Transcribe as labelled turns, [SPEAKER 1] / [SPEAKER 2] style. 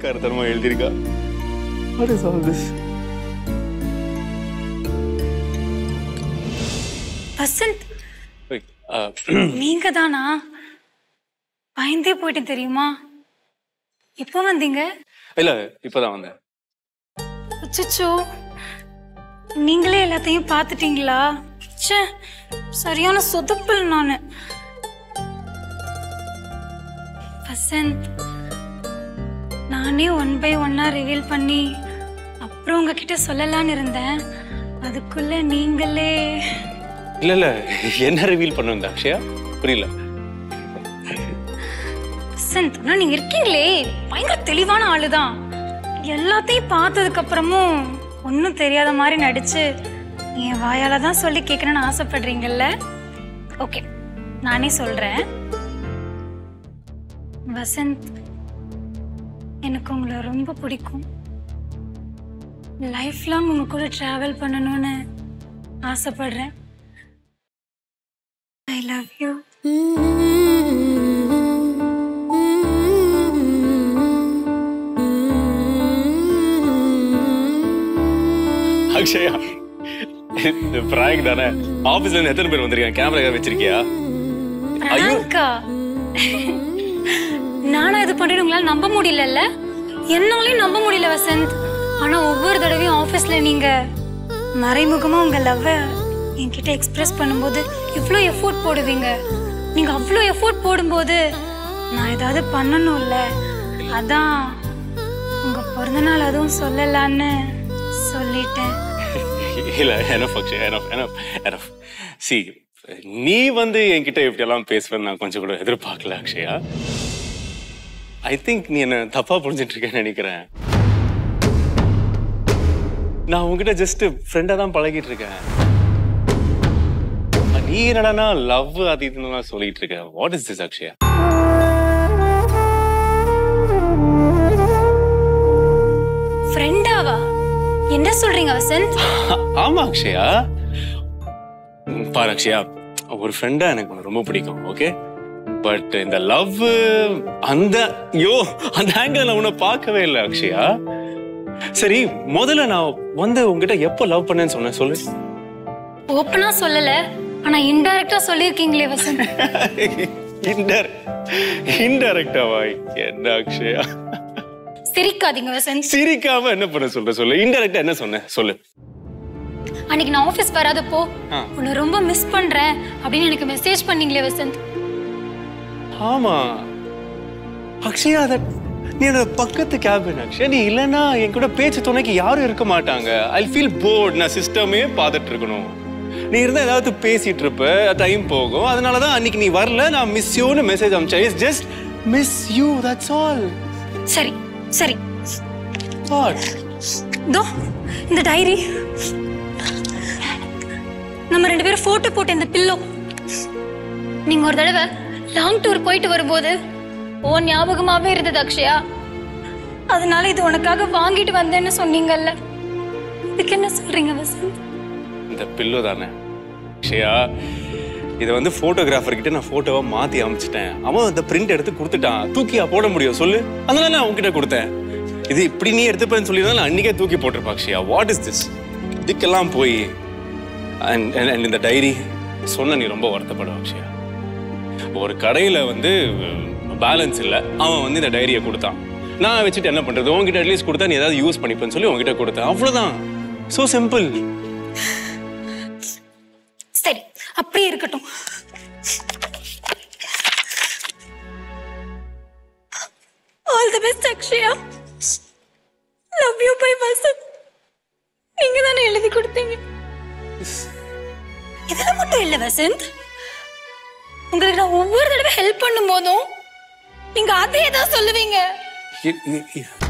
[SPEAKER 1] பைத்தியக்காரத்தனமா எழுதியிருக்கா What is all this?
[SPEAKER 2] Vasanth
[SPEAKER 1] Wait, uh,
[SPEAKER 2] நீங்க தானா பயந்தே போயிட்டேன் தெரியுமா எப்போ வந்தீங்க
[SPEAKER 1] இல்ல இப்பதான் வந்தேன்
[SPEAKER 2] அச்சச்சோ நீங்களே எல்லாத்தையும் பார்த்துட்டீங்களா ச்சே சரியான சொதப்பல் நானு வசந்த் நானே ஒன் பை ஒன்னா ரிவீல் பண்ணி அப்புறம் உங்ககிட்ட சொல்லலான்னு இருந்தேன் அதுக்குள்ள நீங்களே
[SPEAKER 1] இல்ல இல்ல என்ன ரிவீல் பண்ண வந்த அக்ஷயா புரியல
[SPEAKER 2] வசந்த் ஆனா நீங்க இருக்கீங்களே பயங்கர தெளிவான ஆளுதான் எல்லாத்தையும் பார்த்ததுக்கு அப்புறமும் ஒன்றும் தெரியாத மாதிரி நடிச்சு என் வாயால தான் சொல்லி கேட்கணும்னு ஆசைப்படுறீங்கல்ல ஓகே நானே சொல்றேன் வசந்த் எனக்கு உங்களை ரொம்ப பிடிக்கும் லைஃப் லாங் உங்க கூட டிராவல் பண்ணணும்னு ஆசைப்படுறேன் ஐ லவ் யூ
[SPEAKER 1] அக்ஷயா இந்த பிராங்க் தானே ஆபீஸ்ல இருந்து எத்தனை பேர் வந்திருக்காங்க கேமரா வச்சிருக்கியா ஐயோ.
[SPEAKER 2] பிராங்கா நானா இது பண்ணிட்டு உங்களால நம்ப முடியலல்ல என்னாலையும் நம்ப முடியல வசந்த் ஆனா ஒவ்வொரு தடவையும் ஆபீஸ்ல நீங்க மறைமுகமா உங்க லவ் என்கிட்ட எக்ஸ்பிரஸ் பண்ணும்போது இவ்ளோ எஃபோர்ட் போடுவீங்க நீங்க அவ்வளோ எஃபோர்ட் போடும்போது நான் ஏதாவது பண்ணணும்ல அதான் உங்க பிறந்த நாள் அதுவும் சொல்லலான்னு சொல்லிட்டேன்
[SPEAKER 1] இல்ல enough Akshaya enough enough enough சி நீ வந்து என்கிட்ட இப்படி எல்லாம் பேசுவேன்னு நான் கொஞ்சம் கூட எதிர்பார்க்கல அக்ஷயா ஐ திங்க் நீ என்ன தப்பா புரிஞ்சிட்டு இருக்கேன்னு நினைக்கிறேன் நான் உன்கிட்ட ஜஸ்ட் ஃப்ரெண்டா தான் பழகிட்டு இருக்கேன் நீ என்னடானா லவ் அது இதுன்னு சொல்லிட்டு இருக்க வாட் இஸ் திஸ் அக்ஷயா
[SPEAKER 2] ஃப்ரெண்டாவா என்ன சொல்றீங்க வசந்த்
[SPEAKER 1] ஆமா அக்ஷயா ம், பாரு அக்ஷயா ஒரு ஃப்ரெண்டா எனக்கு உன்னை ரொம்ப பிடிக்கும் ஓகே பட் இந்த லவ் அந்த யோ அந்த ஆங்கிள் நான் உன்னை பார்க்கவே இல்லை அக்ஷயா சரி முதல்ல நான் வந்து உங்ககிட்ட எப்போ லவ் பண்ணேன்னு சொன்னேன் சொல்லு
[SPEAKER 2] ஓப்பனா சொல்லல ஆனா இன்டைரக்டா சொல்லிருக்கீங்களே வசந்த்
[SPEAKER 1] இன்டர் இன்டெரக்டாவா என்ன அக்ஷயா
[SPEAKER 2] சிரிக்காதீங்க வசந்த்
[SPEAKER 1] சிரிக்காம என்ன பண்ண சொல்ற சொல்லு இன்டெரக்டா என்ன சொன்னேன் சொல்லு
[SPEAKER 2] அன்னைக்கு நான் ஆபீஸ் வராதப்போ
[SPEAKER 1] ஆ.
[SPEAKER 2] உன்னை ரொம்ப மிஸ் பண்றேன் அப்படின்னு எனக்கு மெசேஜ் பண்ணீங்களே வசந்த்
[SPEAKER 1] ஆமா அக்ஷயா அத நீ என்னோட பக்கத்து கேபின் அக்ஷயா நீ இல்லைன்னா என் கூட பேச்சு துணைக்கு யாரும் இருக்க மாட்டாங்க ஐ ஃபீல் போர்ட் நான் சிஸ்டமே பார்த்துட்டு இருக்கணும் நீ இருந்தா ஏதாவது பேசிட்டு இருப்ப டைம் போகும் அதனால தான் அன்னைக்கு நீ வரல நான் மிஸ் யூன்னு மெசேஜ் அனுப்பிச்சேன் it's just miss you that's all
[SPEAKER 2] சரி சரி
[SPEAKER 1] வாட்
[SPEAKER 2] தோ இந்த டைரி நம்ம ரெண்டு பேரும் போட்டோ போட்ட இந்த பில்லோ நீங்க ஒரு தடவை லாங் டூர் போயிட்டு வரும்போது ஓ ஞாபகமாவே இருந்தது அக்ஷயா அதனால இது உனக்காக வாங்கிட்டு வந்தேன்னு சொன்னீங்கல்ல இதுக்கு என்ன சொல்றீங்க வசந்த்
[SPEAKER 1] இந்த பில்லோ தானே அக்ஷயா இதை வந்து போட்டோகிராஃபர் கிட்ட நான் போட்டோவா மாத்தி அமைச்சிட்டேன் அவன் அந்த பிரிண்ட் எடுத்து கொடுத்துட்டான் தூக்கியா போட முடியும் சொல்லு அதனால நான் உன்கிட்ட கொடுத்தேன் இது இப்படி நீ எடுத்துப்பேன்னு சொல்லி நான் அன்னைக்கே தூக்கி போட்டிருப்பா அக்ஷயா வாட் இஸ் திஸ் இதுக்கெல்லாம் போய் அண்ட் அண்ட் இந்த டைரி சொன்ன நீ ரொம்ப வருத்தப்படுவ அக்ஷயா ஒரு கடையில வந்து பேலன்ஸ் இல்லை அவன் வந்து இந்த டைரியை கொடுத்தான் நான் வச்சுட்டு என்ன பண்றது உன்கிட்ட அட்லீஸ்ட் கொடுத்தா நீ ஏதாவது யூஸ் பண்ணிப்பேன்னு சொல்லி உன்கிட்ட கொடுத்தேன் அவ்வளவுதான் சோ சிம்பிள்
[SPEAKER 2] சரி அப்படியே இருக்கட்டும் all the best Akshaya love you bye Vasanth நீங்க தானே எழுதி கொடுத்தீங்க இதெல்லாம் மட்டும் இல்ல வசந்த் உங்களுக்கு நான் ஒவ்வொரு தடவை ஹெல்ப் பண்ணும் போதும் நீங்க அதே தான் சொல்லுவீங்க
[SPEAKER 1] இ- இ- இ-